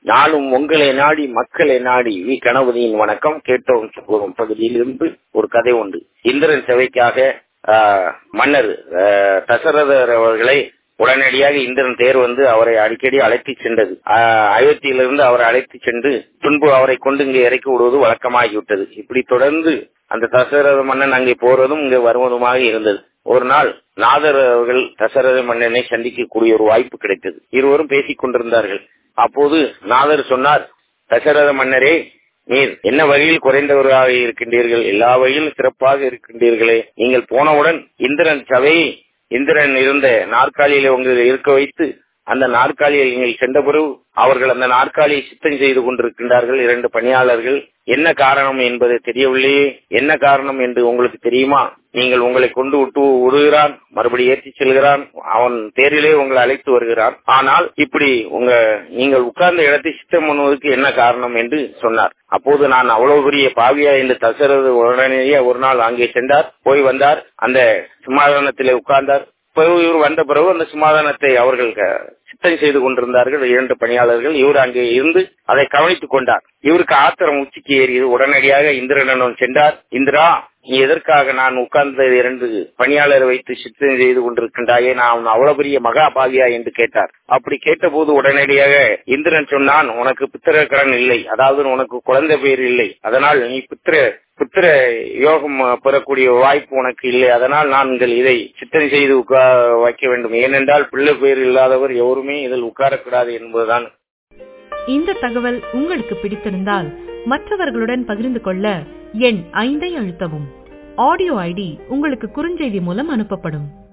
நாளும் உங்களை நாடி மக்களை நாடி வி கணபதியின் வணக்கம் கேட்டோம் போகும் பகுதியிலிருந்து ஒரு கதை உண்டு இந்திரன் செவைக்காக ஆஹ், மன்னர் ஆஹ், தசரதர் அவர்களை உடனடியாக இந்திரன் தேர் வந்து அவரை அடிக்கடி அழைத்து சென்றது ஆஹ், அயோத்தியிலிருந்து அவரை அழைத்து சென்று பின்பு அவரை கொண்டு இங்கே இறக்கி விடுவது வழக்கமாகிவிட்டது இப்படி தொடர்ந்து அந்த தசரத மன்னன் அங்கே போறதும் இங்கே வருவதுமாக இருந்தது ஒரு நாள் நாதர் அவர்கள் தசரத மன்னனை சந்திக்கக்கூடிய ஒரு வாய்ப்பு கிடைத்தது இருவரும் பேசிக் கொண்டிருந்தார்கள் அப்போது நாதர் சொன்னார் தசரத மன்னரே நீர் என்ன வகையில் குறைந்தவராக இருக்கின்றீர்கள் எல்லா வகையிலும் சிறப்பாக இருக்கின்றீர்களே நீங்கள் போனவுடன் இந்திரன் சபையை இந்திரன் இருந்த நாற்காலியில உங்களை இருக்க வைத்து அந்த நாற்காலியில் நீங்கள் சென்ற பிறகு அவர்கள் அந்த நாற்காலியை சித்தம் செய்து கொண்டிருக்கின்றார்கள் இரண்டு பணியாளர்கள் என்ன காரணம் என்பது தெரியவில்லையே என்ன காரணம் என்று உங்களுக்கு தெரியுமா நீங்கள் உங்களை கொண்டு விட்டு விடுகிறான் மறுபடி ஏற்றி செல்கிறான் அவன் தேரிலே உங்களை அழைத்து வருகிறான் ஆனால் இப்படி உங்க நீங்கள் உட்கார்ந்த இடத்தை சித்தம் பண்ணுவதற்கு என்ன காரணம் என்று சொன்னார் அப்போது நான் அவ்வளவு பெரிய பாவியா என்று தசரது உடனேயே ஒரு நாள் அங்கே சென்றார் போய் வந்தார் அந்த சிம்மாசனத்திலே உட்கார்ந்தார் பிறகு இவர் வந்த பிறகு அந்த சிம்மாசனத்தை அவர்கள் க- சித்தம் செய்து கொண்டிருந்தார்கள் இரண்டு பணியாளர்கள் இவர் அங்கே இருந்து அதை கவனித்துக் கொண்டார் இவருக்கு ஆத்திரம் உச்சிக்கு ஏறியது உடனடியாக இந்திரனிடம் சென்றார் இந்திரா நீ எதற்காக நான் உட்கார்ந்த இரண்டு பணியாளரை வைத்து சித்தம் செய்து கொண்டிருக்கின்றாயே நான் அவ்வளவு பெரிய மகா பாவியா என்று கேட்டார் அப்படி கேட்டபோது உடனடியாக இந்திரன் சொன்னான் உனக்கு புத்திர கடன் இல்லை அதாவது உனக்கு குழந்தை பேர் இல்லை அதனால் நீ புத்திர புத்திர யோகம் பெறக்கூடிய வாய்ப்பு உனக்கு இல்லை அதனால் நாங்கள் இதை சித்தனை செய்து உட்கா- வைக்க வேண்டும் ஏனென்றால் பிள்ளை பேர் இல்லாதவர் எவருமே இதில் உட்காரக்கூடாது என்பதுதான் இந்த தகவல் உங்களுக்கு பிடித்திருந்தால் மற்றவர்களுடன் பகிர்ந்து கொள்ள எண் ஐந்தை அழுத்தவும் ஆடியோ ஐடி உங்களுக்கு குறுஞ்செய்தி மூலம் அனுப்பப்படும்